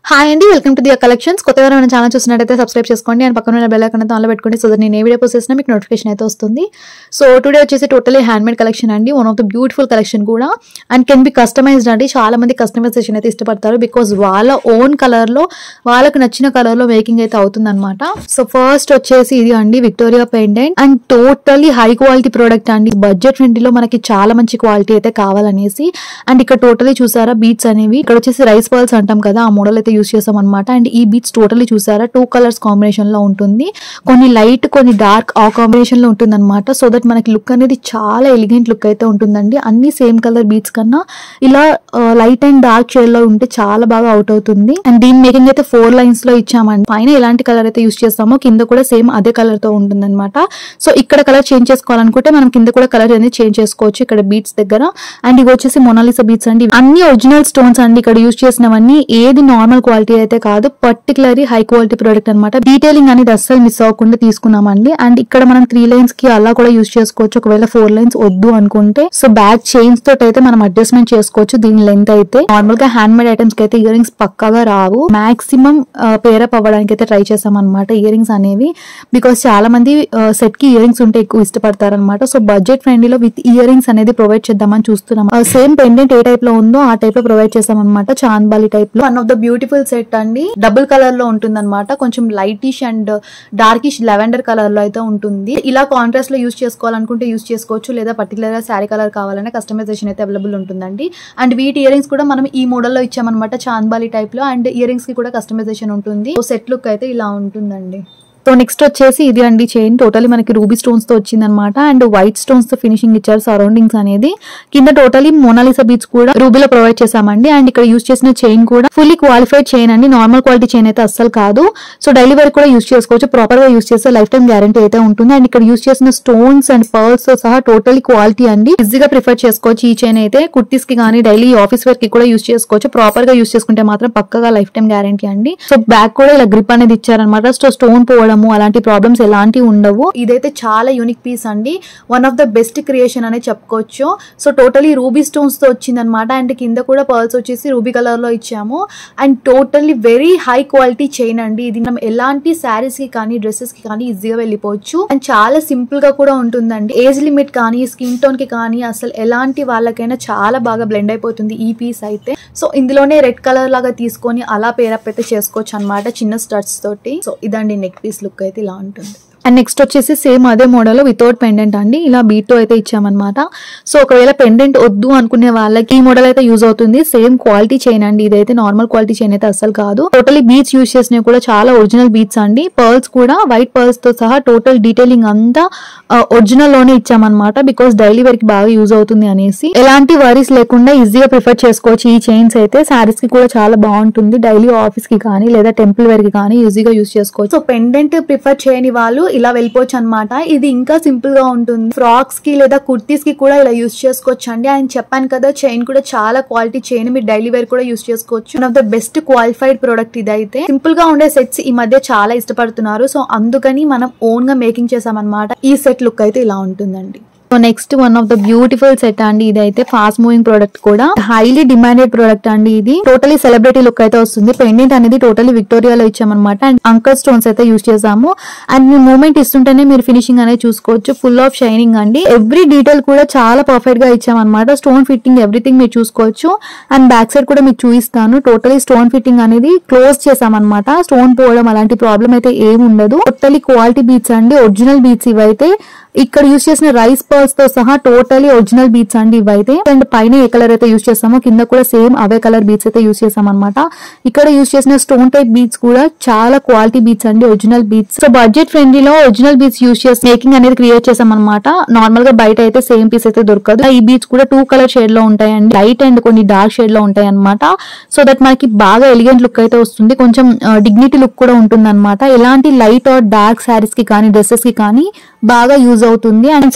hi అండి welcome to the collections కొత్త ఎవరైనా ఛానల్ చూసినట్టయితే సబ్స్క్రైబ్ చేసుకోండి అండ్ పక్కన ఉన్న బెల్ ఐకాన్ అయితే ఆన్లో పెట్టుకోండి సో దట్ నేను ఏ వీడియో పోస్ట్ చేసినా మీకు నోటిఫికేషన్ అయితే వస్తుంది సో టుడే వచ్చేసి టోటలీ హ్యాండ్మేడ్ కలెక్షన్ అండి one of the beautiful collection కూడా అండ్ కెన్ బి కస్టమైజ్డ్ అండి చాలా మంది కస్టమైజేషన్ అయితే ఇష్టపడతారు బికాస్ వాళ్ళ ఓన్ కలర్ లో వాళ్ళకి నచ్చిన కలర్ లో మేకింగ్ అయితే అవుతుంది అనమాట సో ఫస్ట్ వచ్చేసి ఇది అండి Victoria pendant and totally high quality product అండి బడ్జెట్ ఫ్రెండ్లీలో మనకి చాలా మంచి క్వాలిటీ అయితే కావాలనేసి అండ్ ఇక్కడ టోటలీ చూసారా బీట్స్ అనేవి ఇక్కడ వచ్చేసి రైస్ పర్ల్స్ అంటాం కదా ఆ మోడల్ అయితే యూస్ చేసాం అనమాట అండ్ ఈ బీట్స్ టోటలీ చూసారా టూ కలర్స్ కాంబినేషన్ లో ఉంటుంది కొన్ని లైట్ కొన్ని డార్క్ ఆ కాంబినేషన్ లో ఉంటుంది అనమాట సో దట్ మనకి లుక్ అనేది చాలా ఎలిగెంట్ లుక్ అయితే ఉంటుందండి అన్ని సేమ్ కలర్ బీట్స్ కన్నా ఇలా లైట్ అండ్ డార్క్ షేడ్ లో ఉంటే చాలా బాగా అవుట్ అవుతుంది అండ్ దీని మేకింగ్ అయితే ఫోర్ లైన్స్ లో ఇచ్చామండి పైన ఎలాంటి కలర్ అయితే యూస్ చేస్తామో కింద కూడా సేమ్ అదే కలర్ తో ఉంటుంది అనమాట సో ఇక్కడ కలర్ చేంజ్ చేసుకోవాలనుకుంటే మనం కింద కూడా కలర్ అనేది చేంజ్ చేసుకోవచ్చు ఇక్కడ బీట్స్ దగ్గర అండ్ ఇవి వచ్చేసి మొనాలిసా బీట్స్ అండి అన్ని ఒరిజినల్ స్టోన్స్ అండి ఇక్కడ యూస్ చేసినవన్నీ ఏది నార్మల్ క్వాలిటీ అయితే కాదు పర్టికులర్లీ హై క్వాలిటీ ప్రోడక్ట్ అనమాట డీటెయిలింగ్ అనేది అస్సలు మిస్ అవ్వకుండా తీసుకున్నామండి అండ్ ఇక్కడ మనం త్రీ లైన్స్ కి అలా కూడా యూస్ చేసుకోవచ్చు ఒకవేళ ఫోర్ లైన్స్ వద్దు అనుకుంటే సో బ్యాక్ చైన్స్ తోటి అయితే మనం అడ్జస్ట్మెంట్ చేసుకోవచ్చు దీని లెంత్ అయితే నార్మల్ గా హ్యాండ్ మేడ్ ఐటమ్స్ కి అయితే ఇయర్ రింగ్స్ పక్కాగా రావు మాక్సిమం పేరప్ అవ్వడానికి అయితే ట్రై చేసాం అనమాట ఇయర్ రింగ్స్ అనేవి బికాస్ చాలా మంది సెట్ కి ఇయర్ రింగ్స్ ఉంటే ఎక్కువ ఇష్టపడతారు అనమాట సో బడ్జెట్ ఫ్రెండ్లీలో విత్ ఇయర్ రింగ్స్ అనేది ప్రొవైడ్ చేద్దామని చూస్తున్నాం సేమ్ పెండెంట్ ఏ టైప్ లో ఉందో ఆ టైప్ లో ప్రొవైడ్ చేసాం అనమాట చాంద్బాలి టైప్ లో one of the beautiful set అండి డబుల్ కలర్ లో ఉంటుంది అనమాట కొంచెం lightish and darkish lavender colour లో అయితే ఉంటుంది ఇలా కాంట్రాస్ట్ లో యూస్ చేసుకోవాలనుకుంటే యూస్ చేసుకోవచ్చు లేదా పర్టికులర్ గా శారీ కలర్ కావాలనే కస్టమైజేషన్ అయితే అవైలబుల్ ఉంటుందండి అండ్ వీటి ఇయర్ రింగ్స్ కూడా మనం ఈ మోడల్ లో ఇచ్చామన్నమాట చాంద్బాలి టైప్ లో అండ్ ఇయర్ రింగ్స్ కి కూడా కస్టమైజేషన్ ఉంటుంది సెట్ లుక్ అయితే ఇలా ఉంటుందండి సో నెక్స్ట్ వచ్చేసి ఇది అండి చైన్ టోటలీ మనకి రూబీ స్టోన్స్ తో వచ్చింది అనమాట అండ్ వైట్ స్టోన్స్ తో ఫినిషింగ్ ఇచ్చారు సరౌండింగ్స్ అనేది కింద టోటలీ మోనాలిసా బీచ్ కూడా రూబీలో ప్రొవైడ్ చేసామండి అండ్ ఇక్కడ యూస్ చేసిన చైన్ కూడా ఫుల్లీ క్వాలిఫైడ్ చైన్ అండి నార్మల్ క్వాలిటీ చైన్ అయితే అస్సలు కాదు సో డైలీ వేర్ కూడా యూస్ చేసుకోవచ్చు ప్రాపర్ గా యూస్ చేస్తే లైఫ్ టైం గ్యారంటీ అయితే ఉంటుంది అండ్ ఇక్కడ యూస్ చేసిన స్టోన్స్ అండ్ పర్ల్స్ తో సహా టోటలీ క్వాలిటీ అండి ఈజీగా ప్రిఫర్ చేసుకోవచ్చు ఈ చైన్ అయితే కుర్తీస్ కి కానీ డైలీ ఆఫీస్ వేర్ కి కూడా యూస్ చేసుకోవచ్చు ప్రాపర్ గా యూస్ చేసుకుంటే మాత్రం పక్కగా లైఫ్ టైం గ్యారంటీ అండి సో బ్యాక్ కూడా ఇలా గ్రిప్ అనేది ఇచ్చారనమాట సో స్టోన్ పోవడము అలాంటి ప్రాబ్లమ్స్ ఎలాంటివి ఉండవు ఇదైతే చాలా యూనిక్ పీస్ అండి one of the best creation అనే చెప్పుకోవచ్చు సో టోటలీ రూబీ స్టోన్స్ తో వచ్చింది అనమాట అండ్ కింద కూడా పర్ల్స్ వచ్చేసి రూబీ కలర్ లో ఇచ్చాము and totally very high quality chain అండి ఇది మనం ఎలాంటి శారీస్ కి కానీ డ్రెస్సెస్ కి కానీ ఈజీగా వెళ్ళిపోవచ్చు అండ్ చాలా సింపుల్ గా కూడా ఉంటుందండి ఏజ్ లిమిట్ కానీ స్కిన్ టోన్ కి కానీ అసలు ఎలాంటి వాళ్ళకైనా చాలా బాగా బ్లెండ్ అయిపోతుంది ఈ పీస్ అయితే సో ఇందులోనే రెడ్ కలర్ లాగా తీసుకొని అలా పేరప్ అయితే చేసుకోవచ్చు అనమాట చిన్న స్టడ్స్ తోటి సో ఇదండి నెక్ పీస్ లుక్ అయితే ఇలా ఉంటుంది అండ్ నెక్స్ట్ వచ్చేసి సేమ్ అదే మోడల్ వితౌట్ పెండెంట్ అండి ఇలా బీట్ తో అయితే ఇచ్చామన్నమాట సో ఒకవేళ పెండెంట్ వద్దు అనుకునే వాళ్ళకి ఈ మోడల్ అయితే యూజ్ అవుతుంది సేమ్ క్వాలిటీ చైన్ అండి ఇదైతే నార్మల్ క్వాలిటీ చైన్ అయితే అసలు కాదు టోటలీ బీట్స్ యూజ్ చేసినవి కూడా చాలా ఒరిజినల్ బీట్స్ అండి పర్ల్స్ కూడా వైట్ పర్ల్స్ తో సహా టోటల్ డీటెయిలింగ్ అంతా ఒరిజినల్ లోనే ఇచ్చామన్నమాట బికాస్ డైలీ వేర్ కి బాగా యూజ్ అవుతుంది అనేసి ఎలాంటి వరీస్ లేకుండా ఈజీగా ప్రిఫర్ చేసుకోవచ్చు ఈ చైన్స్ అయితే శారీస్ కి కూడా చాలా బాగుంటుంది డైలీ ఆఫీస్ కి కానీ లేదా టెంపుల్ వేర్ కి కానీ ఈజీగా యూజ్ చేసుకోవచ్చు సో పెండెంట్ ప్రిఫర్ చేయని వాళ్ళు ఇలా వెళ్ళిపోవచ్చు అనమాట ఇది ఇంకా సింపుల్ గా ఉంటుంది ఫ్రాక్స్ కి లేదా కుర్తీస్ కి కూడా ఇలా యూస్ చేసుకోవచ్చు అండి ఆయన చెప్పాను కదా చైన్ కూడా చాలా క్వాలిటీ చైన్ మీరు డైలీ వేర్ కూడా యూస్ చేసుకోవచ్చు one of the best qualified product ఇదైతే సింపుల్ గా ఉండే సెట్స్ ఈ మధ్య చాలా ఇష్టపడుతున్నారు సో అందుకని మనం ఓన్ గా మేకింగ్ చేసామన్నమాట ఈ సెట్ లుక్ అయితే ఇలా ఉంటుందండి so next one of the beautiful set అండి ఇదైతే ఫాస్ట్ మూవింగ్ ప్రోడక్ట్ కూడా హైలీ డిమాండెడ్ ప్రోడక్ట్ అండి ఇది టోటలీ సెలబ్రిటీ లుక్ అయితే వస్తుంది పెండెంట్ అనేది టోటలీ విక్టోరియాలో ఇచ్చామన్నమాట అండ్ అంకర్ స్టోన్స్ అయితే యూస్ చేసాము అండ్ మీ మూమెంట్ ఇస్తుంటేనే మీరు ఫినిషింగ్ అనేది చూసుకోవచ్చు ఫుల్ ఆఫ్ షైనింగ్ అండి ఎవ్రీ డీటెయిల్ కూడా చాలా పర్ఫెక్ట్ గా ఇచ్చామన్నమాట స్టోన్ ఫిట్టింగ్ ఎవ్రీథింగ్ మీరు చూసుకోవచ్చు అండ్ బ్యాక్ సైడ్ కూడా మీకు చూపిస్తాను టోటలీ స్టోన్ ఫిట్టింగ్ అనేది క్లోజ్ చేసామన్నమాట స్టోన్ పోవడం అలాంటి ప్రాబ్లం అయితే ఏమి ఉండదు టోటలీ క్వాలిటీ బీట్స్ అండి ఒరిజినల్ బీట్స్ ఇవైతే ఇక్కడ యూస్ చేసిన రైస్ పర్ల్స్ తో సహా టోటలీ ఒరిజినల్ బీట్స్ అండి ఇవైతే అండ్ పైన ఏ కలర్ అయితే యూస్ చేస్తామో కింద కూడా సేమ్ అవే కలర్ బీట్స్ అయితే యూస్ చేసాం అనమాట ఇక్కడ యూస్ చేసిన స్టోన్ టైప్ బీట్స్ కూడా చాలా క్వాలిటీ బీట్స్ అండి ఒరిజినల్ బీట్స్ సో బడ్జెట్ ఫ్రెండ్లీలో ఒరిజినల్ బీట్స్ యూస్ చేసి మేకింగ్ అనేది క్రియేట్ చేసాం అనమాట నార్మల్ గా బయట అయితే సేమ్ పీస్ అయితే దొరకదు ఈ బీట్స్ కూడా టూ కలర్ షేడ్ లో ఉంటాయండి లైట్ అండ్ కొన్ని డార్క్ షేడ్ లో ఉంటాయి అనమాట సో దట్ మనకి బాగా ఎలిగెంట్ లుక్ అయితే వస్తుంది కొంచెం డిగ్నిటీ లుక్ కూడా ఉంటుంది అనమాట ఎలాంటి లైట్ ఆర్ డార్క్ శారీస్ కి కానీ డ్రెస్సెస్ కి కానీ బాగా యూజ్ అవుతుంది అండ్ సెల్ఫ్ కలర్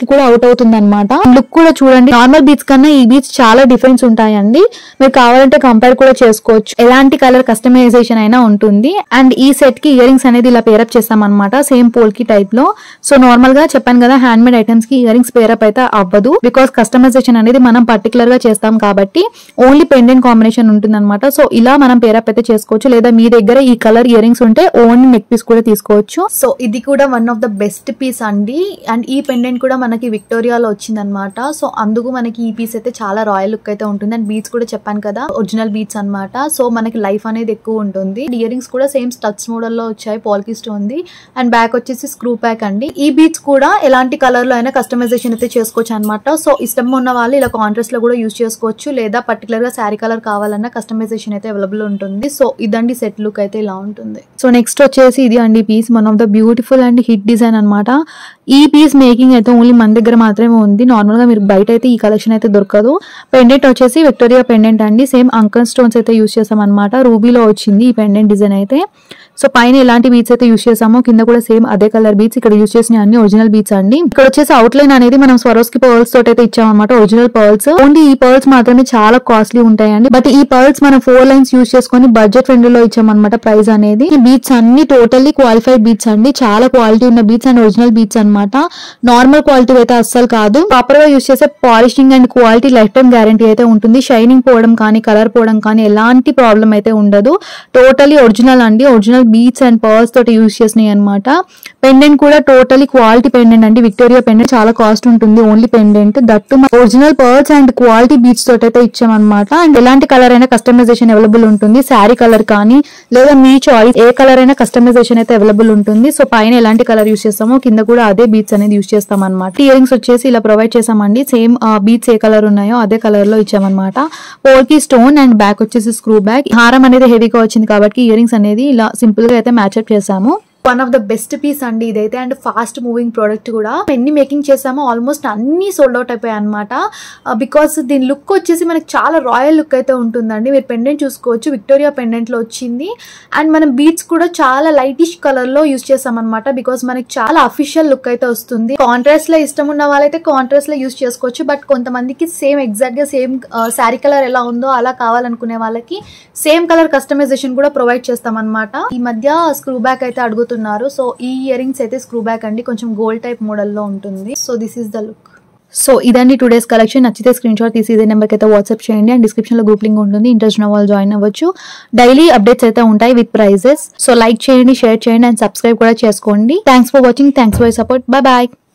కి కూడా అవుట్ అవుతుంది అనమాట లుక్ కూడా చూడండి నార్మల్ బీచ్ కన్నా ఈ బీచ్ చాలా డిఫరెన్స్ ఉంటాయండి మీరు కావాలంటే కంపేర్ కూడా చేసుకోవచ్చు ఎలాంటి కలర్ కస్టమైజేషన్ అయినా ఉంటుంది అండ్ ఈ సెట్ కి ఇయర్ రింగ్స్ అనేది ఇలా పేరప్ చేస్తాం అనమాట సేమ్ పోల్కి టైప్ లో సో నార్మల్ గా చెప్పాను కదా హ్యాండ్ మేడ్ ఐటమ్స్ కి ఇయర్ రింగ్స్ పేరప్ అయితే అవ్వదు బికాస్ కస్టమైజేషన్ అనేది మనం పర్టికులర్ గా చేస్తాం కాబట్టి ఓన్లీ పెండెంట్ కాంబినేషన్ ఉంటుంది అనమాట సో ఇలా మనం పేరప్ అయితే చేసుకోవచ్చు లేదా మీ దగ్గర ఈ కలర్ ఇయర్ రింగ్స్ ఉంటే ఓన్లీ నెక్ పీస్ కూడా తీసుకోవచ్చు సో ఇది కూడా one of the best piece అండి అండ్ ఈ పెండెంట్ కూడా మనకి విక్టోరియాలో వచ్చిందనమాట సో అందుకు మనకి ఈ పీస్ అయితే చాలా రాయల్ లుక్ అయితే ఉంటుంది అండ్ బీట్స్ కూడా చెప్పాను కదా ఒరిజినల్ బీట్స్ అన్నమాట సో మనకి లైఫ్ అనేది ఎక్కువ ఉంటుంది ఇయర్ రింగ్స్ కూడా సేమ్ స్టచ్ మోడల్ లో వచ్చాయి పాల్కి స్టోన్ ది అండ్ బ్యాక్ వచ్చేసి స్క్రూ ప్యాక్ అండి ఈ బీట్స్ కూడా ఎలాంటి కలర్ లో అయినా కస్టమైజేషన్ అయితే చేసుకోవచ్చు అనమాట సో ఇష్టం ఉన్న వాళ్ళు ఇలా కాంట్రాస్ట్ లో కూడా యూస్ చేసుకోవచ్చు లేదా పర్టికులర్ గా శారీ కలర్ కావాలన్నా కస్టమైజేషన్ అయితే అవైలబుల్ ఉంటుంది సో ఇదండి సెట్ లుక్ అయితే ఇలా ఉంటుంది సో నెక్స్ట్ వచ్చేసి ఇది అండి piece one of the beautiful and hit design అన్నమాట ఈ పీస్ మేకింగ్ అయితే ఓన్లీ మన దగ్గర మాత్రమే ఉంది నార్మల్ గా మీరు బయట అయితే ఈ కలెక్షన్ అయితే దొరకదు పెండెంట్ వచ్చేసి విక్టోరియా పెండెంట్ అండి సేమ్ అంకన్ స్టోన్స్ అయితే యూస్ చేసాం అనమాట రూబీలో వచ్చింది ఈ పెండెంట్ డిజైన్ అయితే సో పైన ఎలాంటి బీట్స్ అయితే యూస్ చేసామో కింద కూడా సేమ్ అదే కలర్ బీట్స్ ఇక్కడ యూస్ చేసిన అన్ని ఒరిజినల్ బీట్స్ అండి ఇక్కడ వచ్చేసి అవుట్ లైన్ అనేది మనం స్వరోస్కి పర్ల్స్ తోటి అయితే ఇచ్చామన్నమాట ఒరిజినల్ పర్ల్స్ ఓన్లీ ఈ పర్ల్స్ మాత్రమే చాలా కాస్ట్లీ ఉంటాయండి బట్ ఈ పర్ల్స్ మనం ఫోర్ లైన్స్ యూస్ చేసుకొని బడ్జెట్ ఫ్రెండ్ లో ఇచ్చామన్నమాట ప్రైస్ అనేది ఈ బీట్స్ అన్ని టోటల్లీ క్వాలిఫైడ్ బీట్స్ అండి చాలా క్వాలిటీ ఉన్న బీట్స్ అండ్ ఒరిజినల్ బీట్స్ అన్నమాట నార్మల్ క్వాలిటీ అయితే అస్సలు కాదు ప్రాపర్ గా యూస్ చేసే polishing and quality lifetime guarantee అయితే ఉంటుంది షైనింగ్ పోవడం కానీ కలర్ పోవడం కానీ ఎలాంటి ప్రాబ్లం అయితే ఉండదు టోటలీ ఒరిజినల్ అండి ఒరిజినల్ బీట్స్ అండ్ పర్ల్స్ తోటి యూస్ చేసినాయి అనమాట పెండెంట్ కూడా టోటలీ క్వాలిటీ పెండెంట్ అండి విక్టోరియా పెండెంట్ చాలా కాస్ట్ ఉంటుంది only pendant that original pearls and quality beads తోటి అయితే ఇచ్చామన్నమాట అండ్ ఎలాంటి కలర్ అయినా కస్టమైజేషన్ అవైలబుల్ ఉంటుంది శారీ కలర్ కానీ లేదా మీ చాయిస్ ఏ కలర్ అయినా కస్టమైజేషన్ అయితే అవైలబుల్ ఉంటుంది సో పైన ఎలాంటి కలర్ యూస్ చేస్తామో కింద కూడా అదే బీట్స్ అనేది యూస్ చేస్తాం అనమాట ఇయర్ రింగ్స్ వచ్చేసి ఇలా ప్రొవైడ్ చేసామండి సేమ్ బీట్స్ ఏ కలర్ ఉన్నాయో అదే కలర్ లో ఇచ్చామన్నమాట పోల్కి స్టోన్ అండ్ బ్యాక్ వచ్చేసి స్క్రూ బ్యాక్ హారం అనేది హెవీగా వచ్చింది కాబట్టి ఇయర్ రింగ్స్ అనేది ఇలా సింపుల్ గా అయితే మ్యాచ్అప్ చేసాము one of the best piece అండి ఇదైతే అండ్ ఫాస్ట్ మూవింగ్ ప్రోడక్ట్ కూడా ఎన్ని మేకింగ్ చేసామో ఆల్మోస్ట్ అన్ని సోల్డ్ అవుట్ అయిపోయాయి అనమాట బికాస్ దీని లుక్ వచ్చేసి మనకి చాలా రాయల్ లుక్ అయితే ఉంటుందండి మీరు పెండెంట్ చూసుకోవచ్చు విక్టోరియా పెండెంట్ లో వచ్చింది అండ్ మనం బీట్స్ కూడా చాలా లైటిష్ కలర్ లో యూస్ చేసాం అనమాట బికాస్ మనకి చాలా అఫీషియల్ లుక్ అయితే వస్తుంది కాంట్రాస్ట్ లో ఇష్టం ఉన్న వాళ్ళైతే కాంట్రాస్ట్ లో యూస్ చేసుకోవచ్చు బట్ కొంతమందికి సేమ్ ఎగ్జాక్ట్ గా సేమ్ శారీ కలర్ ఎలా ఉందో అలా కావాలనుకునే వాళ్ళకి సేమ్ కలర్ కస్టమైజేషన్ కూడా ప్రొవైడ్ చేస్తాం అనమాట ఈ మధ్య స్క్రూ బ్యాక్ అయితే అడుగుతున్నారు సో ఈ ఇయర్ రింగ్స్ అయితే స్క్రూ బ్యాక్ అండి కొంచెం గోల్డ్ టైప్ మోడల్ లో ఉంటుంది so this is the look so ఇదండి టూ డేస్ కలెక్షన్ నచ్చితే స్క్రీన్ షాట్ తీసి ఇదే నెంబర్కి అయితే వాట్సాప్ చేయండి అండ్ డిస్క్రిప్షన్ లో గ్రూప్ లింక్ ఉంటుంది ఇంట్రెస్ట్ ఉన్న వాళ్ళు జాయిన్ అవ్వచ్చు డైలీ అప్డేట్స్ అయితే ఉంటాయి విత్ ప్రైజెస్ సో లైక్ చేయండి షేర్ చేయండి అండ్ సబ్స్క్రైబ్ కూడా చేసుకోండి thanks for watching thanks for support bye bye